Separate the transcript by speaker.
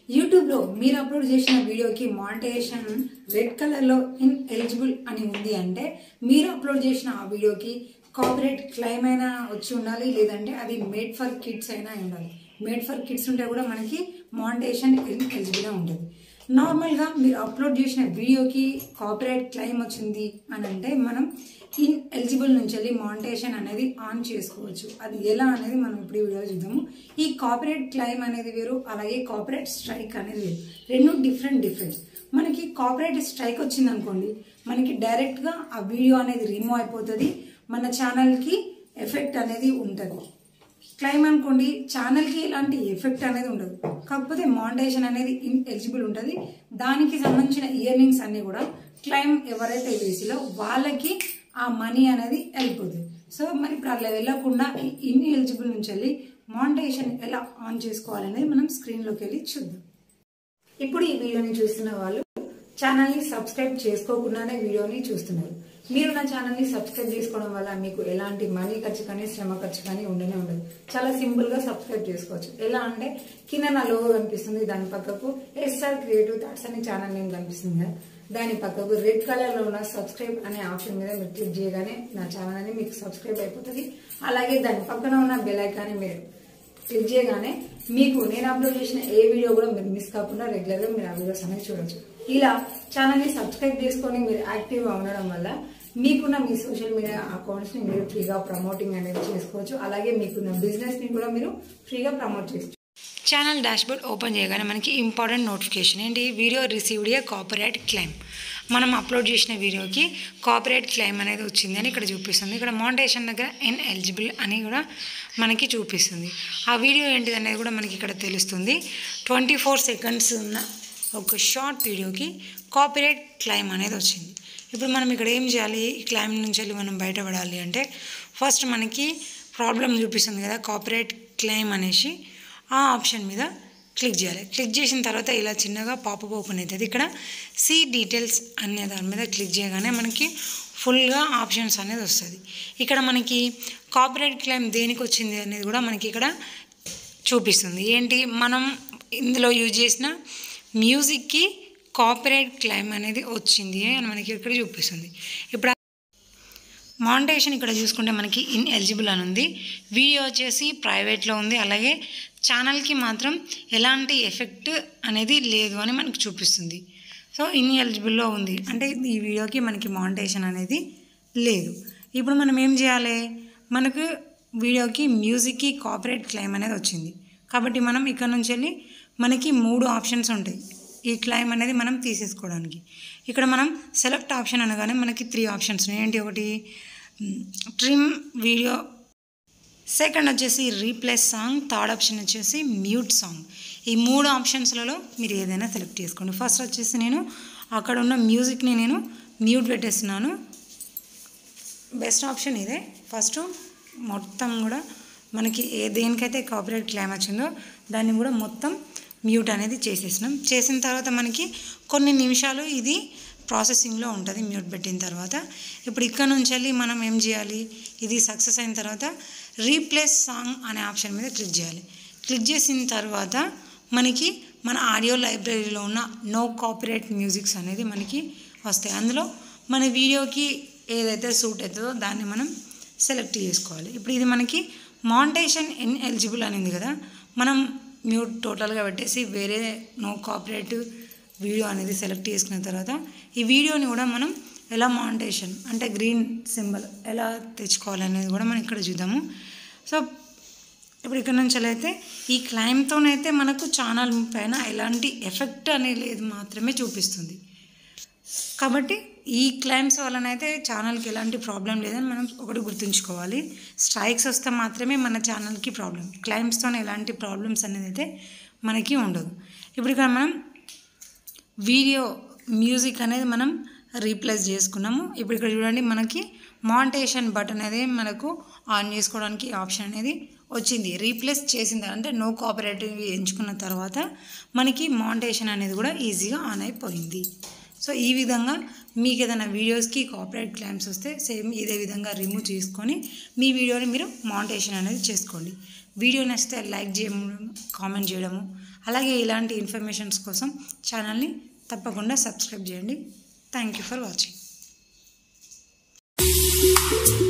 Speaker 1: యూట్యూబ్లో మీరు అప్లోడ్ చేసిన వీడియోకి మానిటైజేషన్ రెడ్ కలర్లో ఇన్ ఎలిజిబుల్ అని ఉంది అంటే మీరు అప్లోడ్ చేసిన ఆ వీడియోకి కాపరేట్ క్లైమ్ అయినా వచ్చి ఉండాలి లేదంటే అది మేడ్ ఫర్ కిడ్స్ అయినా అయి ఉండాలి మేడ్ ఫర్ కిడ్స్ ఉంటే కూడా మనకి మానిటైజేషన్ ఇన్ ఎలిజిబుల్ ఉంటుంది నార్మల్గా మీరు అప్లోడ్ చేసిన వీడియోకి కాపీరైట్ క్లెయిమ్ వచ్చింది అని అంటే మనం ఇన్ ఎలిజిబుల్ నుంచి వెళ్ళి మానిటేషన్ అనేది ఆన్ చేసుకోవచ్చు అది ఎలా అనేది మనం ఇప్పుడు ఈ వీడియో చూద్దాము ఈ కాపీరైట్ క్లెయిమ్ అనేది వేరు అలాగే కాపీరైట్ స్ట్రైక్ అనేది వేరు రెండు డిఫరెంట్ డిఫరెంట్ మనకి కాపీరైట్ స్ట్రైక్ వచ్చింది అనుకోండి మనకి డైరెక్ట్గా ఆ వీడియో అనేది రిమూవ్ అయిపోతుంది మన ఛానల్కి ఎఫెక్ట్ అనేది ఉంటుంది క్లైమ్ అనుకోండి ఛానల్కి ఎలాంటి ఎఫెక్ట్ అనేది ఉండదు కాకపోతే మానిటైజేషన్ అనేది ఇన్ ఎలిజిబుల్ ఉంటుంది దానికి సంబంధించిన ఇయర్నింగ్స్ అన్ని కూడా క్లైమ్ ఎవరైతే వేసిలో వాళ్ళకి ఆ మనీ అనేది వెళ్ళిపోతుంది సో మరి ఇప్పుడు అలా వెళ్ళకుండా ఈ ఇన్ ఎలిజిబుల్ నుంచి వెళ్ళి మానిటైజేషన్ ఎలా ఆన్ చేసుకోవాలనేది మనం స్క్రీన్లోకి వెళ్ళి చూద్దాం ఇప్పుడు ఈ వీడియోని చూస్తున్న వాళ్ళు ఛానల్ని సబ్స్క్రైబ్ చేసుకోకుండానే వీడియోని చూస్తున్నారు మీరు నా ఛానల్ని సబ్స్క్రైబ్ చేసుకోవడం వల్ల మీకు ఎలాంటి మనీ ఖర్చు కానీ శ్రమ ఖర్చు కానీ ఉండనే ఉండదు చాలా సింపుల్గా సబ్స్క్రైబ్ చేసుకోవచ్చు ఎలా అంటే కింద నా లోగో కనిపిస్తుంది దాని పక్కకు ఎస్ఆర్ క్రియేటివ్ థాట్స్ అనే ఛానల్ నేమ్ కనిపిస్తుంది కదా దాని పక్కకు రెడ్ కలర్ లో ఉన్న సబ్స్క్రైబ్ అనే ఆప్షన్ మీద మీరు క్లిక్ చేయగానే నా ఛానల్ అనేది మీకు సబ్స్క్రైబ్ అయిపోతుంది అలాగే దాని పక్కన ఉన్న బెల్ ఐకాన్ని మీరు క్లిక్ చేయగానే మీకు నేను అప్లోడ్ చేసిన ఏ వీడియో కూడా మీరు మిస్ కాకుండా రెగ్యులర్ గా మీరు ఆ వీడియోస్ అనేది చూడొచ్చు ఇలా ఛానల్ ని సబ్స్క్రైబ్ చేసుకొని మీరు యాక్టివ్ గా ఉండడం వల్ల మీకున్న మీ సోషల్ మీడియా అకౌంట్స్ ని మీరు ఫ్రీగా ప్రమోటింగ్ అనేది చేసుకోవచ్చు అలాగే మీకున్న బిజినెస్ ని కూడా మీరు ఫ్రీగా ప్రమోట్ చేసుకోవచ్చు ఛానల్ డాష్బోర్డ్ ఓపెన్ చేయగానే మనకి ఇంపార్టెంట్ నోటిఫికేషన్ ఏంటి video received a copyright claim మనం అప్లోడ్ చేసిన వీడియోకి కాపీరైట్ క్లెయిమ్ అనేది వచ్చింది అని ఇక్కడ చూపిస్తుంది ఇక్కడ మోనిటేషన్ దగ్గర ఎన్ ఎలిజిబుల్ అని కూడా మనకి చూపిస్తుంది ఆ వీడియో ఏంటిది అనేది కూడా మనకి ఇక్కడ తెలుస్తుంది ట్వంటీ ఫోర్ సెకండ్స్ ఉన్న ఒక షార్ట్ వీడియోకి కాపీరైట్ క్లెయిమ్ అనేది వచ్చింది ఇప్పుడు మనం ఇక్కడ ఏం చేయాలి ఈ క్లెయిమ్ నుంచి వెళ్ళి మనం బయటపడాలి అంటే ఫస్ట్ మనకి ప్రాబ్లం చూపిస్తుంది కదా కాపీరైట్ క్లెయిమ్ అనేసి ఆ ఆప్షన్ మీద క్లిక్ చేయాలి క్లిక్ చేసిన తర్వాత ఇలా చిన్నగా పాపప్ ఓపెన్ అవుతుంది ఇక్కడ సి డీటెయిల్స్ అనే దాని మీద క్లిక్ చేయగానే మనకి ఫుల్గా ఆప్షన్స్ అనేది వస్తుంది ఇక్కడ మనకి కాపీరైట్ క్లెయిమ్ దేనికి వచ్చింది అనేది కూడా మనకి ఇక్కడ చూపిస్తుంది ఏంటి మనం ఇందులో యూజ్ చేసిన మ్యూజిక్కి కాపీరైట్ క్లెయిమ్ అనేది వచ్చింది అని మనకి ఇక్కడ చూపిస్తుంది ఇప్పుడు మానిటేషన్ ఇక్కడ చూసుకుంటే మనకి ఇన్ ఎలిజిబుల్ అని ఉంది వీడియో వచ్చేసి ప్రైవేట్లో ఉంది అలాగే ఛానల్కి మాత్రం ఎలాంటి ఎఫెక్ట్ అనేది లేదు అని మనకి చూపిస్తుంది సో ఇన్ ఎలిజిబుల్లో ఉంది అంటే ఈ వీడియోకి మనకి మానిటేషన్ అనేది లేదు ఇప్పుడు మనం ఏం చేయాలి మనకు వీడియోకి మ్యూజిక్కి కాపరేట్ క్లెయిమ్ అనేది వచ్చింది కాబట్టి మనం ఇక్కడ నుంచి వెళ్ళి మనకి మూడు ఆప్షన్స్ ఉంటాయి ఈ క్లైమ్ అనేది మనం తీసేసుకోవడానికి ఇక్కడ మనం సెలెక్ట్ ఆప్షన్ అనగానే మనకి త్రీ ఆప్షన్స్ ఉన్నాయి ఏంటి ఒకటి ట్రిమ్ వీడియో సెకండ్ వచ్చేసి రీప్లేస్ సాంగ్ థర్డ్ ఆప్షన్ వచ్చేసి మ్యూట్ సాంగ్ ఈ మూడు ఆప్షన్స్లలో మీరు ఏదైనా సెలెక్ట్ చేసుకోండి ఫస్ట్ వచ్చేసి నేను అక్కడ ఉన్న మ్యూజిక్ని నేను మ్యూట్ పెట్టేస్తున్నాను బెస్ట్ ఆప్షన్ ఇదే ఫస్ట్ మొత్తం కూడా మనకి ఏ దేనికైతే కాపీరైట్ క్లైమ్ వచ్చిందో దాన్ని కూడా మొత్తం మ్యూట్ అనేది చేసేసినాం చేసిన తర్వాత మనకి కొన్ని నిమిషాలు ఇది ప్రాసెసింగ్లో ఉంటుంది మ్యూట్ పెట్టిన తర్వాత ఇప్పుడు ఇక్కడ నుంచి వెళ్ళి మనం ఏం చేయాలి ఇది సక్సెస్ అయిన తర్వాత రీప్లేస్ సాంగ్ అనే ఆప్షన్ మీద క్లిక్ చేయాలి క్లిక్ చేసిన తర్వాత మనకి మన ఆడియో లైబ్రరీలో ఉన్న నో కాపీరైట్ మ్యూజిక్స్ అనేది మనకి వస్తాయి అందులో మన వీడియోకి ఏదైతే సూట్ అవుతుందో దాన్ని మనం సెలెక్ట్ చేసుకోవాలి ఇప్పుడు ఇది మనకి మానిటేషన్ ఎన్ ఎలిజిబుల్ అనింది కదా మనం మ్యూట్ టోటల్గా పెట్టేసి వేరే నో కాపరేట్ వీడియో అనేది సెలెక్ట్ చేసుకున్న తర్వాత ఈ వీడియోని కూడా మనం ఎలా మానిటేషన్ అంటే గ్రీన్ సింబల్ ఎలా తెచ్చుకోవాలనేది కూడా మనం ఇక్కడ చూద్దాము సో ఇప్పుడు ఇక్కడ నుంచి అయితే ఈ క్లైమ్తోనైతే మనకు ఛానల్ పైన ఎలాంటి ఎఫెక్ట్ అనేది లేదు మాత్రమే చూపిస్తుంది కాబట్టి ఈ క్లైమ్స్ వలనైతే ఛానల్కి ఎలాంటి ప్రాబ్లం లేదని మనం ఒకటి గుర్తుంచుకోవాలి స్ట్రైక్స్ వస్తే మాత్రమే మన ఛానల్కి ప్రాబ్లం క్లైమ్స్తో ఎలాంటి ప్రాబ్లమ్స్ అనేది అయితే మనకి ఉండదు ఇప్పుడు ఇక్కడ మనం వీడియో మ్యూజిక్ అనేది మనం రీప్లేస్ చేసుకున్నాము ఇప్పుడు ఇక్కడ చూడండి మనకి మాంటేషన్ బటన్ అనేది మనకు ఆన్ చేసుకోవడానికి ఆప్షన్ అనేది వచ్చింది రీప్లేస్ చేసింది అంటే నో కోఆపరేటివ్ ఎంచుకున్న తర్వాత మనకి మాంటేషన్ అనేది కూడా ఈజీగా ఆన్ అయిపోయింది సో ఈ విధంగా మీకు ఏదైనా వీడియోస్కి కాపరేట్ క్లైమ్స్ వస్తే సేమ్ ఇదే విధంగా రిమూవ్ చేసుకొని మీ వీడియోని మీరు మాంటేషన్ అనేది చేసుకోండి వీడియో నచ్చితే లైక్ చేయడం కామెంట్ చేయడము అలాగే ఇలాంటి ఇన్ఫర్మేషన్స్ కోసం ఛానల్ని తప్పకుండా సబ్స్క్రైబ్ చేయండి థ్యాంక్ యూ ఫర్ వాచింగ్